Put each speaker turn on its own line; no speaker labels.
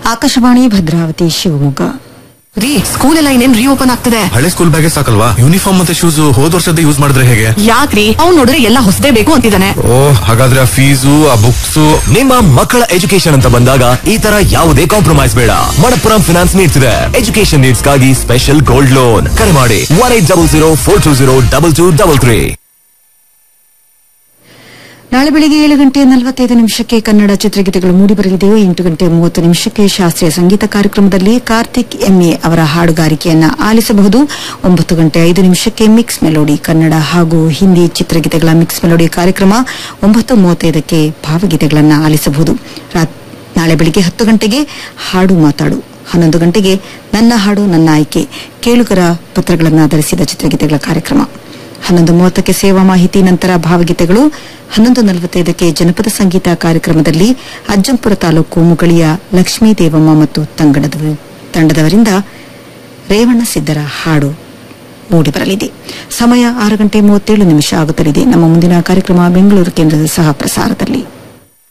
ಆಕಾಶವಾಣಿ ಭದ್ರಾವತಿ ಶಿವಮೊಗ್ಗ
ರೀ ಸ್ಕೂಲ್ ಎಲ್ಲ ಇನ್ನೇನ್ ರೀಓಪನ್ ಆಗ್ತದೆ
ಹಳೆ ಸ್ಕೂಲ್ ಬ್ಯಾಗೇ ಸಾಕಲ್ವಾ ಯೂನಿಫಾರ್ಮ್ ಮತ್ತೆ ಶೂಸ್ ಹೋದ್ ವರ್ಷದ ಯೂಸ್ ಮಾಡಿದ್ರೆ ಹೇಗೆ
ಯಾಕ್ರಿ ಅವ್ನ್ ನೋಡಿದ್ರೆ ಎಲ್ಲ ಹೊಸದೇ ಬೇಕು ಅಂತಿದ್ದಾನೆ
ಓ ಹಾಗಾದ್ರೆ ಆ ಫೀಸು ಆ ಬುಕ್ಸ್
ನಿಮ್ಮ ಮಕ್ಕಳ ಎಜುಕೇಶನ್ ಅಂತ ಬಂದಾಗ ಈ ತರ ಯಾವುದೇ ಕಾಂಪ್ರಮೈಸ್ ಬೇಡ ಮಣಪ್ಪುರಂ ಫಿನಾನ್ಸ್ ನೀಡ್ಸ್ ಇದೆ ಎಜುಕೇಶನ್ ನೀಡ್ಸ್ ಗಾಗಿ ಸ್ಪೆಷಲ್ ಗೋಲ್ಡ್ ಲೋನ್ ಕರೆ ಮಾಡಿ one eight double zero four two zero double two double three
ನಾಳೆ ಬೆಳಿಗ್ಗೆ ಏಳು ಗಂಟೆ ನಲವತ್ತೈದು ನಿಮಿಷಕ್ಕೆ ಕನ್ನಡ ಚಿತ್ರಗೀತೆಗಳು ಮೂಡಿಬರಲಿದೆಯೋ ಎಂಟು ಗಂಟೆ ಮೂವತ್ತು ನಿಮಿಷಕ್ಕೆ ಶಾಸ್ತ್ರೀಯ ಸಂಗೀತ ಕಾರ್ಯಕ್ರಮದಲ್ಲಿ ಕಾರ್ತಿಕ್ ಎಂಎ ಅವರ ಹಾಡುಗಾರಿಕೆಯನ್ನ ಆಲಿಸಬಹುದು ಒಂಬತ್ತು ಗಂಟೆ ಐದು ನಿಮಿಷಕ್ಕೆ ಮಿಕ್ಸ್ ಮೆಲೋಡಿ ಕನ್ನಡ ಹಾಗೂ ಹಿಂದಿ ಚಿತ್ರಗೀತೆಗಳ ಮಿಕ್ಸ್ ಮೆಲೋಡಿ ಕಾರ್ಯಕ್ರಮ ಒಂಬತ್ತು ಮೂವತ್ತೈದಕ್ಕೆ ಭಾವಗೀತೆಗಳನ್ನು ಆಲಿಸಬಹುದು ರಾತ್- ನಾಳೆ ಬೆಳಿಗ್ಗೆ ಹತ್ತು ಗಂಟೆಗೆ ಹಾಡು ಮಾತಾಡು ಹನ್ನೊಂದು ಗಂಟೆಗೆ ನನ್ನ ಹಾಡು ನನ್ನ ಆಯ್ಕೆ ಕೇಳುಗರ ಪತ್ರಗಳನ್ನು ಆಧರಿಸಿದ ಚಿತ್ರಗೀತೆಗಳ ಕಾರ್ಯಕ್ರಮ ಹನ್ನೊಂದು ಮೂವತ್ತಕ್ಕೆ ಸೇವಾ ಮಾಹಿತಿ ನಂತರ ಭಾವಗೀತೆಗಳು ಹನ್ನೊಂದು ನಲವತ್ತೈದಕ್ಕೆ ಜನಪದ ಸಂಗೀತ ಕಾರ್ಯಕ್ರಮದಲ್ಲಿ ಅಜ್ಜಂಪುರ ತಾಲೂಕು ಮುಗಳಿಯ ಲಕ್ಷ್ಮೀ ದೇವಮ್ಮ ಮತ್ತು ತಂಗಡದ ತಂಡದವರಿಂದ ರೇವಣ್ಣ ಸಿದ್ದರ ಹಾಡು ಮೂಡಿಬರಲಿದೆ ಸಮಯ ಆರು ಗಂಟೆ ಮೂವತ್ತೇಳು ನಿಮಿಷ ಆಗುತ್ತಲಿದೆ ನಮ್ಮ ಮುಂದಿನ ಕಾರ್ಯಕ್ರಮ ಬೆಂಗಳೂರು ಕೇಂದ್ರದ ಸಹ ಪ್ರಸಾರದಲ್ಲಿ